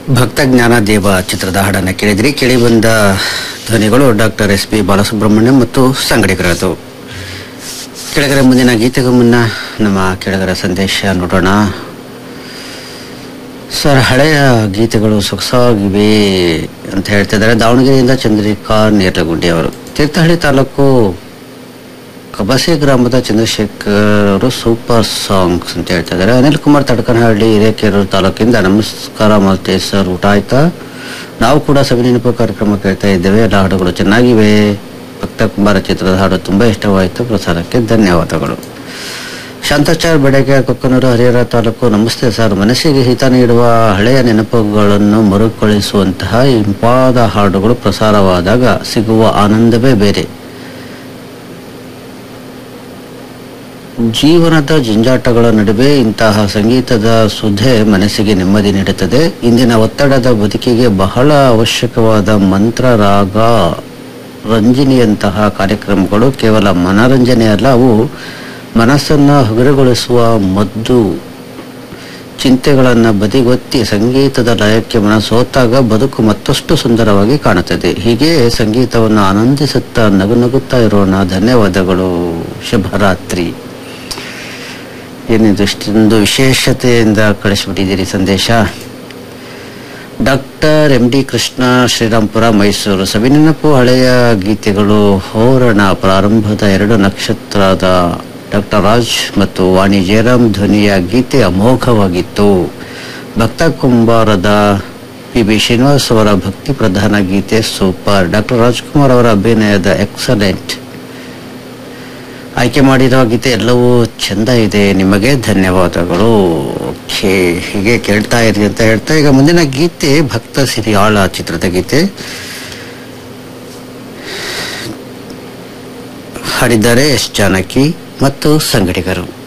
ಭಕ್ತ ಜ್ಞಾನ ದೇವ ಚಿತ್ರದ ಹಾಡನ್ನು ಕೇಳಿದ್ರಿ ಕೇಳಿ ಬಂದ ಧ್ವನಿಗಳು ಡಾಕ್ಟರ್ ಎಸ್ ಪಿ ಬಾಲಸುಬ್ರಹ್ಮಣ್ಯಂ ಮತ್ತು ಸಂಗಡಿಗರದು ಕೆಳಗರ ಮುಂದಿನ ಗೀತೆಗೂ ಮುನ್ನ ನಮ್ಮ ಕೆಳಗರ ಸಂದೇಶ ನೋಡೋಣ ಸರ್ ಹಳೆಯ ಗೀತೆಗಳು ಸೊಗಸಾಗಿವೆ ಅಂತ ಹೇಳ್ತಿದ್ದಾರೆ ದಾವಣಗೆರೆಯಿಂದ ಚಂದ್ರಿಕಾ ನೇರ್ಲಗುಂಡಿ ಅವರು ತೀರ್ಥಹಳ್ಳಿ ತಾಲೂಕು ಕಬಸೆ ಗ್ರಾಮದ ಚಂದ್ರಶೇಖರ್ ಅವರು ಸೂಪರ್ ಸಾಂಗ್ಸ್ ಅಂತ ಹೇಳ್ತಾ ಇದ್ದಾರೆ ಅನಿಲ್ ಕುಮಾರ್ ತಡಕನಹಳ್ಳಿ ಹಿರೇಕೆರೂರು ತಾಲೂಕಿಂದ ನಮಸ್ಕಾರ ಮತ್ತೆ ಸರ್ ಊಟ ಆಯ್ತಾ ನಾವು ಕೂಡ ಸವಿನೆನಪು ಕಾರ್ಯಕ್ರಮ ಕೇಳ್ತಾ ಇದ್ದೇವೆ ಎಲ್ಲ ಹಾಡುಗಳು ಚೆನ್ನಾಗಿವೆ ಭಕ್ತ ಕುಮಾರ ಚಿತ್ರದ ಹಾಡು ತುಂಬಾ ಇಷ್ಟವಾಯಿತು ಪ್ರಸಾರಕ್ಕೆ ಧನ್ಯವಾದಗಳು ಶಾಂತಾಚಾರ್ ಬೆಡಗೆ ಕೊಕ್ಕನೂರು ಹರಿಹರ ತಾಲೂಕು ನಮಸ್ತೆ ಸರ್ ಮನಸ್ಸಿಗೆ ಹಿತ ನೀಡುವ ಹಳೆಯ ನೆನಪುಗಳನ್ನು ಮರುಕಳಿಸುವಂತಹ ಇಂಪಾದ ಹಾಡುಗಳು ಪ್ರಸಾರವಾದಾಗ ಸಿಗುವ ಆನಂದವೇ ಬೇರೆ ಜೀವನದ ಜಂಜಾಟಗಳ ನಡುವೆ ಇಂತಹ ಸಂಗೀತದ ಸುಧೆ ಮನಸ್ಸಿಗೆ ನೆಮ್ಮದಿ ನೀಡುತ್ತದೆ ಇಂದಿನ ಒತ್ತಡದ ಬದುಕಿಗೆ ಬಹಳ ಅವಶ್ಯಕವಾದ ಮಂತ್ರ ರಾಗ ರಂಜನಿಯಂತಹ ಕಾರ್ಯಕ್ರಮಗಳು ಕೇವಲ ಮನರಂಜನೆ ಅಲ್ಲ ಅವು ಮನಸ್ಸನ್ನು ಹಗುರಗೊಳಿಸುವ ಮದ್ದು ಚಿಂತೆಗಳನ್ನು ಬದಿಗೊತ್ತಿ ಸಂಗೀತದ ಲಯಕ್ಕೆ ಮನಸೋತಾಗ ಬದುಕು ಮತ್ತಷ್ಟು ಸುಂದರವಾಗಿ ಕಾಣುತ್ತದೆ ಹೀಗೆ ಸಂಗೀತವನ್ನು ಆನಂದಿಸುತ್ತಾ ನಗು ನಗುತ್ತಾ ಇರೋಣ ಧನ್ಯವಾದಗಳು ಶುಭರಾತ್ರಿ ಏನಿದು ಇಷ್ಟೊಂದು ವಿಶೇಷತೆಯಿಂದ ಕಳಿಸ್ಬಿಟ್ಟಿದ್ದೀರಿ ಸಂದೇಶ doctor M D Krishna Shrirampura Mysuru ಸವಿನೆನಪು ಹಳೆಯ ಗೀತೆಗಳು ಹೋರಣ ಪ್ರಾರಂಭದ ಎರಡು ನಕ್ಷತ್ರದ ಡಾಕ್ಟರ್ ರಾಜ್ ಮತ್ತು ವಾಣಿ ಜಯರಾಮ್ ಧ್ವನಿಯ ಗೀತೆ ಅಮೋಘವಾಗಿತ್ತು ಭಕ್ತ ಕುಂಬಾರದ ಪಿ ಬಿ ಶ್ರೀನಿವಾಸ್ ಅವರ ಭಕ್ತಿ ಪ್ರಧಾನ ಗೀತೆ ಸೂಪರ್ ಡಾಕ್ಟರ್ ರಾಜ್ಕುಮಾರ್ ಅವರ ಅಭಿನಯದ ಎಕ್ಸಲೆಂಟ್ ಆಯ್ಕೆ ಮಾಡಿರೋ ಗೀತೆ ಎಲ್ಲವೂ ಚೆಂದ ಇದೆ ನಿಮಗೆ ಧನ್ಯವಾದಗಳು ಓಕೆ ಹೀಗೆ ಕೇಳ್ತಾ ಇರಿ ಅಂತ ಹೇಳ್ತಾ ಈಗ ಮುಂದಿನ ಗೀತೆ ಭಕ್ತ ಸಿರಿಯಾಳ ಚಿತ್ರದ ಗೀತೆ ಹಾಡಿದ್ದಾರೆ ಎಸ್ ಜಾನಕಿ ಮತ್ತು ಸಂಗಡಿಗರು